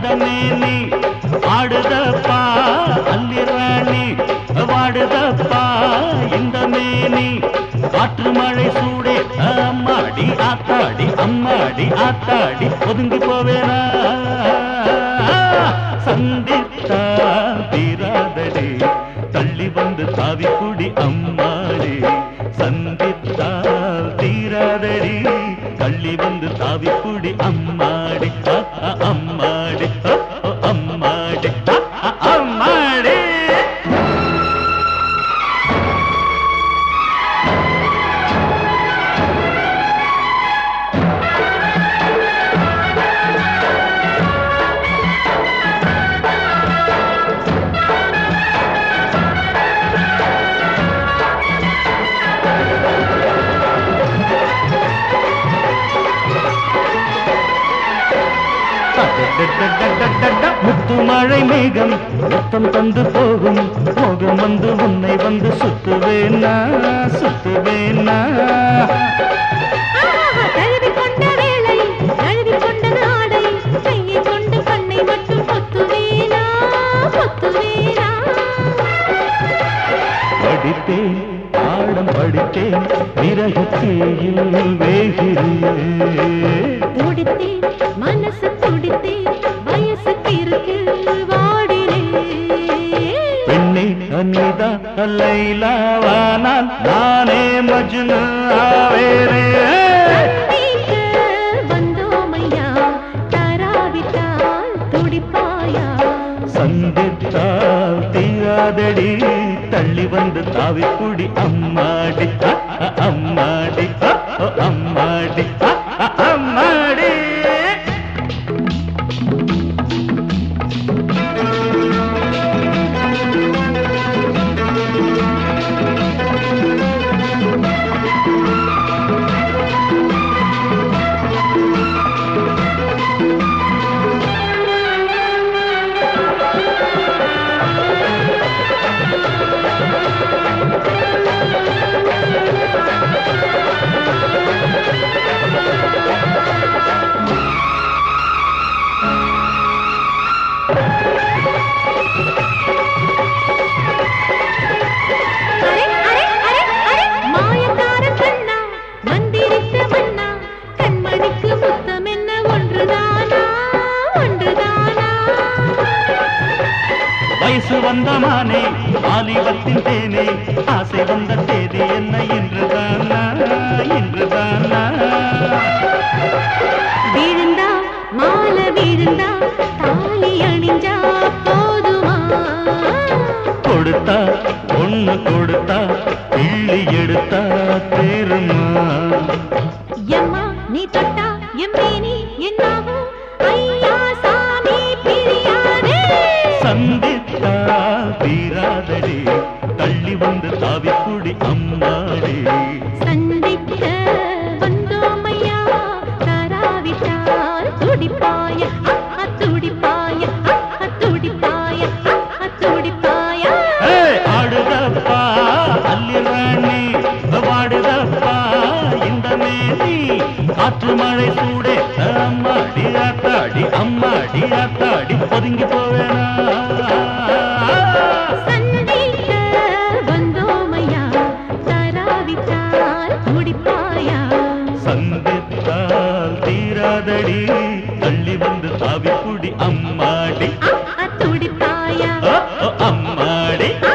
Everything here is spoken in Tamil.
இந்த மேனி ஆடுதப்பா அல்லிராணி வாடுதப்பா இந்த மேனி காற்று மழை சூடே அம்மாடி ஆத்தாடி அம்மாடி ஆத்தாடி ஒதுங்கி போவேனா சந்தித்தா தீராதடி தள்ளி வந்து தாவி குடி அம்மாடி சந்தித்தா தீராதடி தள்ளி வந்து தாவி குடி அம்மாடி அ, அ, அம்மாடி அ, அ, அம்மாடி அ, அ, அம்மாடி முத்து மழை மேகம் முத்தம் தந்து போகும் மோகம் வந்து உன்னை வந்து சுத்துவேனா சுத்துவேனா ஆஹா, தழுவி கொண்ட வேளை தழுவி கொண்ட நாடை கையை கொண்டு கண்ணை மட்டும் பொத்துவேனா பொத்துவேனா படித்தேன் பாடம் படித்தேன் விரகத்தேயில் வேகிறேன் துடித்தேன் மனசு துடித்தேன் வயசுக்கு இருக்கு வாடினேன் பெண்ணே அனிதா லைலாவானால் நானே மஜ்னு ஆவேனே நீங்க வந்தோமையா தராவிட்டால் துடிப்பாயா சந்தித்தால் தீராதடி தள்ளி வந்து தாவி குடி அம்மாடி அ, அ, அம்மாடி அ, அ, அம்மாடி அ, அ, அம்மாடி அரே அரே அரே அரே மாயக்கார கண்ணா மந்திரித்த மன்னா கண்மணிக்கு முத்தம் என்ன ஒன்றுதானா ஒன்றுதானா வயசு வந்த மானே ஆலிவத்தின் தேனே ஆசை வந்த தேதி என்ன இன்றுதானா இன்றுதானா விழுந்தா மாலை விழுந்தா தாலி அணிஞ்சா போதுமா கொடுத்தா ஒண்ணு கொடுத்தா கிள்ளி எடுத்தா தேருமா எம்மா நீ தொட்டா எம்மேனி என்னாகும் ஐயா சாமி பிரியாதே சந்தித்தா தீராதடி தள்ளி வந்து தாவி குடி அம்மாடி சந்திக்க வந்தோமையா தராவிட்டால் துடிப்பாய அஹ், துடிப்பாய அஹ், துடிப்பாய அஹ், துடிப்பாய ஏய், ஆடுதப்பா அல்லிராணி வாடுதப்பா இந்த மேனி காற்று மழை சூடே அம்மாடி ஆத்தாடி அம்மாடி ஆத்தாடி ஒதுங்கி போவேனா சந்திக்க வந்தோமையா தராவிட்டால் துடிப்பாயா சந்தித்தால் தீராதடி தள்ளி வந்து தாவி குடி அம்மாடி அஹ், துடிப்பாயா அ, அ, அம்மாடி